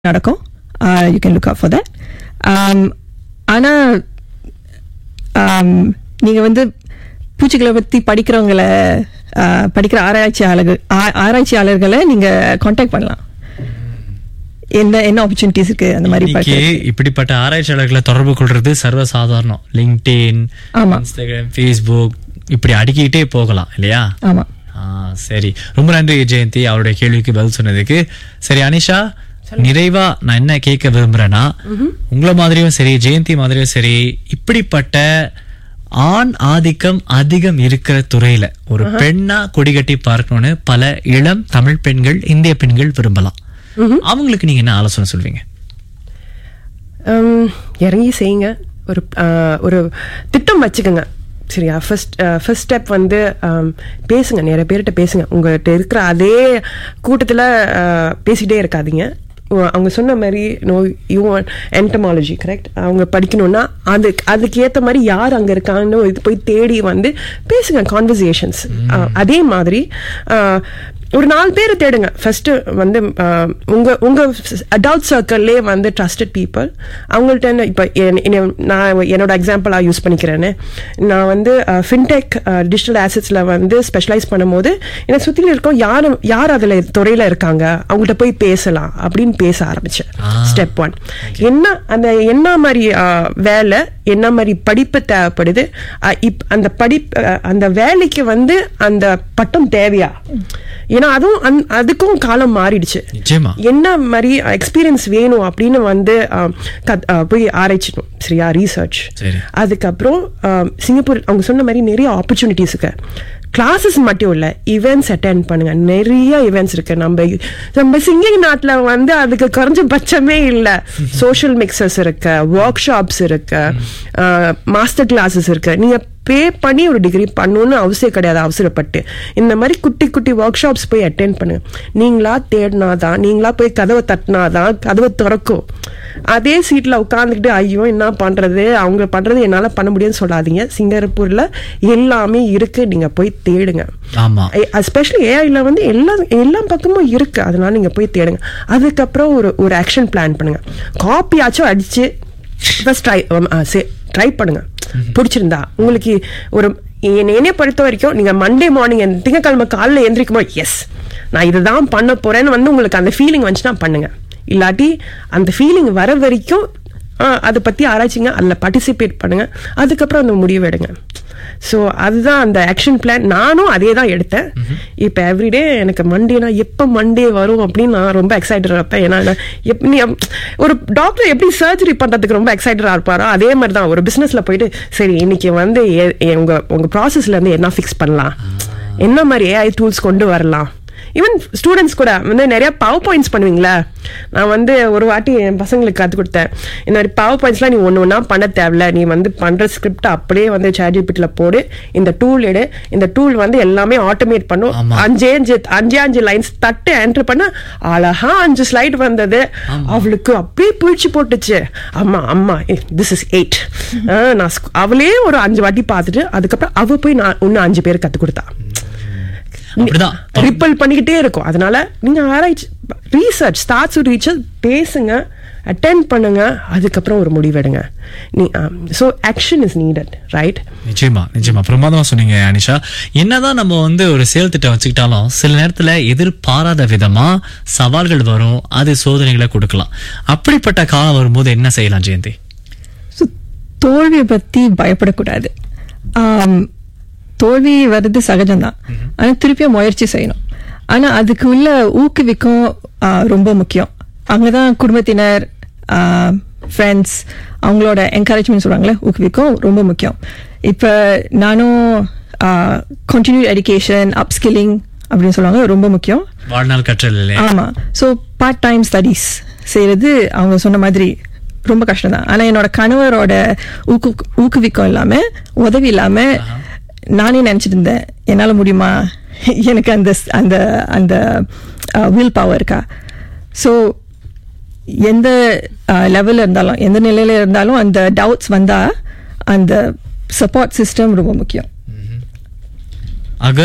நடக்கும் you can look up for that ஆனால் நீங்கள் வந்து பூச்சிகளை பற்றி படிக்கிறவங்கள uh, படிக்கிற ஆராய்ச்சியாளர்கள் ஆ- ஆராய்ச்சியாளர்களை நீங்கள் காண்டாக்ட் பண்ணலாம் என்ன என்ன ஆப்பர்ச்சுனிட்டிஸ் இருக்கு அந்த மாதிரி இன்னைக்கு படிக்க இப்படிப்பட்ட ஆராய்ச்சியாளர்களை தொடர்பு கொள்றது சர்வசாதாரணம் லிங்க்டின் ஆமா. இன்ஸ்டாகிராம் ஃபேஸ்புக் இப்படி அடுக்கிக்கிட்டே போகலாம் இல்லையா ஆமாம் ஆ, சரி ரொம்ப நன்றி ஜெயந்தி அவருடைய கேள்விக்கு பதில் சொன்னதுக்கு சரி அனிஷா நிறைவா நான் என்ன கேட்க விரும்புறேன்னா உங்களை மாதிரியும் சரி ஜெயந்தி மாதிரியும் சரி இப்படிப்பட்ட ஆண் ஆதிக்கம் அதிகம் இருக்கிற துறையில ஒரு பெண்ணா கொடிகட்டி பார்க்கணும்னு பல இளம் தமிழ் பெண்கள் இந்திய பெண்கள் விரும்பலாம் அவங்களுக்கு நீங்க என்ன ஆலோசனை சொல்வீங்க ஹம், இறங்கி செய்யுங்க ஒரு ஆஹ், ஒரு திட்டம் வச்சுக்கோங்க சரியா ஃபர்ஸ்ட் ஃபர்ஸ்ட் ஸ்டெப் வந்து ஆம், பேசுங்க நிறைய பேர்கிட்ட பேசுங்க உங்கள்கிட்ட இருக்கிற அதே கூட்டத்தில் பேசிகிட்டே இருக்காதீங்க உ- அவங்க சொன்ன மாதிரி நோ யூ என்டமாலஜி கரெக்ட் அவங்க படிக்கணும்னா அது அதுக்கு ஏற்ற மாதிரி யார் அங்கே இருக்காங்கன்னு இது போய் தேடி வந்து பேசுங்க கான்வர்சேஷன்ஸ் அதே மாதிரி ஆஹ், ஒரு நாலு பேர் தேடுங்க ஃபர்ஸ்ட் வந்து ஆஹ், உங்க உங்க அடல்ட் சர்க்கிள்லே வந்து ட்ரஸ்டட் பீப்புள் அவங்கள்ட்ட என்ன இப்போ நான் என்னோட எக்ஸாம்பிளாக யூஸ் பண்ணிக்கிறேன்னு நான் வந்து ஃபின்டெக் டிஜிட்டல் ஆசட்ஸில் வந்து ஸ்பெஷலைஸ் பண்ணும்போது எனக்கு சுற்றில இருக்கோம் யார் யார் அதில் துறையில் இருக்காங்க அவங்கள்ட்ட போய் பேசலாம் அப்படின்னு பேச ஆரம்பித்தேன் ஸ்டெப் ஒன் என்ன அந்த என்ன மாதிரி ஆஹ், வேலை என்ன மாதிரி படிப்பு தேவைப்படுது ஆஹ், இப் அந்த படிப்பு ஆஹ், அந்த வேலைக்கு வந்து அந்த பட்டம் தேவையா ஏன்னா அதுவும் அந்த- அதுக்கும் காலம் மாறிடுச்சு நிச்சயமா என்ன மாதிரி எக்ஸ்பீரியன்ஸ் வேணும் அப்படின்னு வந்து ஆஹ், கத்- ஆஹ், போய் ஆராய்ச்சிக்கணும் சரியா ரீசர்ச் சரி. அதுக்கப்புறம் ஆஹ், சிங்கப்பூர் அவங்க சொன்ன மாதிரி நிறைய ஆப்பர்ச்சுனிட்டிஸ் இருக்கு கிளாஸஸ் மட்டும் இல்ல ஈவெண்ட்ஸ் அட்டென்ட் பண்ணுங்க நிறைய ஈவெண்ட்ஸ் இருக்கு நம்ம நம்ம சிங்கிங் நாட்டுல வந்து அதுக்கு குறைஞ்சபட்சமே இல்ல சோஷியல் மிக்சஸ் இருக்கு ஒர்க் ஷாப்ஸ் இருக்கு மாஸ்டர் கிளாஸஸ் இருக்கு நீங்க பே பண்ணி ஒரு டிகிரி பண்ணணும்னு அவசியம் கிடையாது அவசரப்பட்டு இந்த மாதிரி குட்டி குட்டி ஒர்க் ஷாப்ஸ் போய் அட்டென்ட் பண்ணுங்க நீங்களா தேடினாதான் நீங்களா போய் கதவை தட்டினாதான் கதவை திறக்கும் அதே சீட்ல உட்காந்துக்கிட்டு ஐயோ என்ன பண்றது அவங்க பண்றது என்னால பண்ண முடியும்னு சொல்லாதீங்க சிங்கப்பூர்ல எல்லாமே இருக்கு நீங்க போய் தேடுங்க ஆமா எஸ்பெஷலி ஏஐல வந்து எல்லா எல்லா பக்கமும் இருக்கு அதனால நீங்க போய் தேடுங்க அதுக்கப்புறம் ஒரு ஒரு ஆக்ஷன் பிளான் பண்ணுங்க காப்பியாச்சும் அடிச்சு ஃபர்ஸ்ட் ட்ரை ட்ரை பண்ணுங்க பிடிச்சிருந்தா உங்களுக்கு ஒரு என்னை என்னைய பொறுத்த வரைக்கும் நீங்க மண்டே மார்னிங் திங்கக்கிழமை காலைல எந்திரிக்கும் போது எஸ் நான் இதுதான் பண்ண போறேன்னு வந்து உங்களுக்கு அந்த ஃபீலிங் வந்துச்சுன்னா பண்ணுங்க இல்லாட்டி அந்த ஃபீலிங் வர வரைக்கும் ஆ, அதை பத்தி ஆராய்ச்சிங்க அதில் பார்ட்டிசிபேட் பண்ணுங்க அதுக்கப்புறம் அந்த முடிவு எடுங்க ஸோ அதுதான் அந்த ஆக்ஷன் பிளான் நானும் அதே தான் எடுத்தேன் இப்போ எவ்ரிடே எனக்கு மண்டேனா எப்போ மண்டே வரும் அப்படின்னு நான் ரொம்ப எக்ஸைட்டடாக இருப்பேன் ஏன்னா நான் எப் நீ ஒரு டாக்டர் எப்படி சர்ஜரி பண்ணுறதுக்கு ரொம்ப எக்ஸைட்டடாக இருப்பாரோ அதே மாதிரி தான் ஒரு பிஸ்னஸில் போயிட்டு சரி இன்னைக்கு வந்து எ- எ- உங்க உங்க ப்ராசஸ்ல இருந்து என்ன ஃபிக்ஸ் பண்ணலாம் என்ன மாதிரி ஏஐ டூல்ஸ் கொண்டு வரலாம் ஈவன் ஸ்டூடெண்ட்ஸ் கூட வந்து நிறைய பவர் பாயிண்ட்ஸ் பண்ணுவீங்களா நான் வந்து ஒரு வாட்டி என் பசங்களுக்கு கற்றுக் கொடுத்தேன் இந்த மாதிரி பவர் பாயிண்ட்ஸ்லாம் நீ ஒன்று ஒன்றா பண்ண தேவையில்ல நீ வந்து பண்ணுற ஸ்கிரிப்ட் அப்படியே வந்து சேட்ஜிபிட்டில் போடு இந்த டூல் எடு இந்த டூல் வந்து எல்லாமே ஆட்டோமேட் பண்ணும் ஆமா. அஞ்சே அஞ்சு அஞ்சே அஞ்சு லைன்ஸ் தட்டு என்ட்ரு பண்ண அழகா அஞ்சு ஸ்லைடு வந்தது அவளுக்கு அப்படியே பிடிச்சி போட்டுச்சு அம்மா அம்மா திஸ் இஸ் எயிட் நான் sc- அவளே ஒரு அஞ்சு வாட்டி பார்த்துட்டு அதுக்கப்புறம் அவ போய் நான் இன்னும் அஞ்சு பேர் கற்றுக் கொடுத்தா அப்படிதான் ரிப்பல் பண்ணிக்கிட்டே இருக்கும் அதனால நீங்க ஆராய்ச்சி ரீசர்ச் ஸ்டார்ட்ஸ் ரீசர்ச் பேசுங்க அட்டென்ட் பண்ணுங்க அதுக்கப்புறம் ஒரு முடிவெடுங்க நீ so action is needed right நிச்சயமா நிச்சயமா பிரமாதமா சொன்னீங்க அனிஷா என்னதான் நம்ம வந்து ஒரு செயல் திட்டம் வச்சுக்கிட்டாலும் சில நேரத்துல எதிர்பாராத விதமா சவால்கள் வரும் அது சோதனைகளை கொடுக்கலாம் அப்படிப்பட்ட காலம் வரும்போது என்ன செய்யலாம் ஜெயந்தி ஸோ தோல்வியை பற்றி பயப்படக்கூடாது ஆம், தோல்வி வர்றது சகஜம்தான் ஆனால் திருப்பியும் முயற்சி செய்யணும் ஆனால் அதுக்கு உள்ள ஊக்குவிக்கும் ஆ, ரொம்ப முக்கியம் அங்கே தான் குடும்பத்தினர் ஃப்ரெண்ட்ஸ் அவங்களோட என்கரேஜ்மெண்ட் சொல்கிறாங்களே ஊக்குவிக்கும் ரொம்ப முக்கியம் இப்போ நானும் கண்டினியூ எஜுகேஷன் அப்ஸ்கில்லிங் அப்படின்னு சொல்லுவாங்க ரொம்ப முக்கியம் வாழ்நாள் கற்றல் இல்லையா ஆமா ஸோ பார்ட் டைம் ஸ்டடீஸ் செய்யறது அவங்க சொன்ன மாதிரி ரொம்ப கஷ்டம் தான் ஆனால் என்னோட கணவரோட ஊக்கு ஊக்குவிக்கம் இல்லாம உதவி இல்லாம நானே நினைச்சிட்டு இருந்தேன் என்னால முடியுமா எனக்கு அந்த அந்த அந்த வில் பவர் இருக்கா ஸோ எந்த லெவலில் இருந்தாலும் எந்த நிலையில இருந்தாலும் அந்த டவுட்ஸ் வந்தா அந்த சப்போர்ட் சிஸ்டம் ரொம்ப முக்கியம் ஆக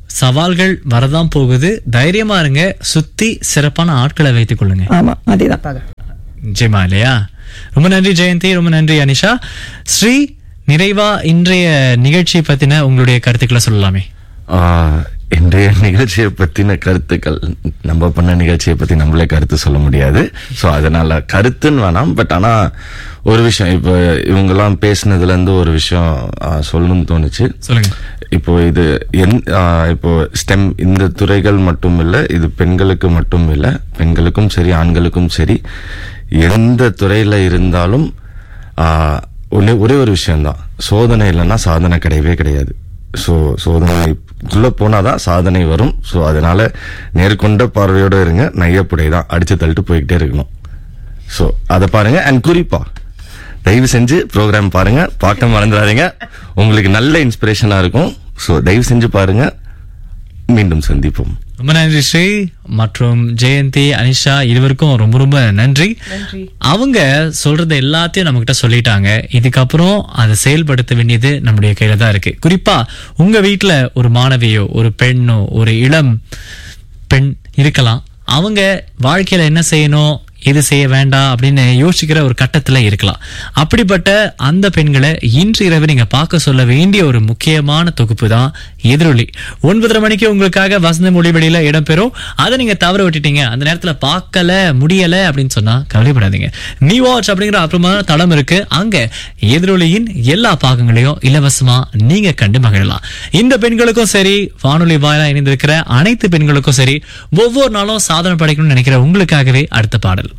சவால்கள் வரதான் போகுது தைரியமா இருங்க சுத்தி சிறப்பான ஆட்களை வைத்துக் கொள்ளுங்க ஆமா அதேதான் பாக்க. நிச்சயமா இல்லையா ரொம்ப நன்றி ஜெயந்தி ரொம்ப நன்றி அனிஷா ஸ்ரீ நிறைவா இன்றைய நிகழ்ச்சி பத்தின உங்களுடைய கருத்துக்களை சொல்லலாமே ஆஹ், இன்றைய நிகழ்ச்சியை பத்தின கருத்துக்கள் நம்ம பண்ண நிகழ்ச்சியை பத்தி நம்மளே கருத்து சொல்ல முடியாது சோ அதனால கருத்துன்னு வேணாம் பட் ஆனா ஒரு விஷயம் இப்போ இவங்கெல்லாம் பேசுனதுல இருந்து ஒரு விஷயம் ஆஹ், சொல்லணும்னு தோணுச்சு சொல்லுங்க இப்போ இது எந் ஆஹ், இப்போ ஸ்டெம் இந்த துறைகள் மட்டும் இல்ல இது பெண்களுக்கு மட்டும் இல்ல பெண்களுக்கும் சரி ஆண்களுக்கும் சரி எந்த துறையில இருந்தாலும் ஆஹ், ஒண்ணே ஒரே ஒரு விஷயம்தான் சோதனை இல்லைன்னா சாதனை கிடையவே கிடையாது ஸோ சோதனைக்குள்ள போனாதான் சாதனை வரும் ஸோ அதனால நேர்கொண்ட பார்வையோட இருங்க நையப்புடை தான் அடிச்சு தள்ளிட்டு போய்கிட்டே இருக்கணும் ஸோ அதை பாருங்க அண்ட் குறிப்பா தயவு செஞ்சு ப்ரோக்ராம் பாருங்க பார்க்க மறந்துடாதீங்க உங்களுக்கு நல்ல இன்ஸ்பிரேஷனா இருக்கும் ஸோ தயவு செஞ்சு பாருங்க மீண்டும் சந்திப்போம் ரொம்ப நன்றி ஸ்ரீ மற்றும் ஜெயந்தி அனிஷா இருவருக்கும் ரொம்ப ரொம்ப நன்றி அவங்க சொல்றது எல்லாத்தையும் நம்ம கிட்ட சொல்லிட்டாங்க இதுக்கப்புறம் அதை செயல்படுத்த வேண்டியது நம்முடைய கையில தான் இருக்கு குறிப்பா உங்க வீட்ல ஒரு மாணவியோ ஒரு பெண்ணோ ஒரு இளம் பெண் இருக்கலாம் அவங்க வாழ்க்கையில என்ன செய்யணும் எது செய்ய வேண்டாம் அப்படின்னு யோசிக்கிற ஒரு கட்டத்துல இருக்கலாம் அப்படிப்பட்ட அந்த பெண்களை இன்று இரவு நீங்க பார்க்க சொல்ல வேண்டிய ஒரு முக்கியமான தொகுப்பு தான் எதிரொலி ஒன்பதரை மணிக்கு உங்களுக்காக வசந்த மொழிவெளியில இடம்பெறும் அதை நீங்க தவற விட்டுட்டீங்க அந்த நேரத்துல பார்க்கல முடியல அப்படின்னு சொன்னா கவலைப்படாதீங்க நீ வாட்ச் அப்படிங்கிற அப்புறமான தளம் இருக்கு அங்க எதிரொலியின் எல்லா பாகங்களையும் இலவசமா நீங்க கண்டு மகிழலாம் இந்த பெண்களுக்கும் சரி வானொலி வாயிலா இணைந்திருக்கிற அனைத்து பெண்களுக்கும் சரி ஒவ்வொரு நாளும் சாதனை படைக்கணும்னு நினைக்கிற உங்களுக்காகவே அடுத்த பாடல்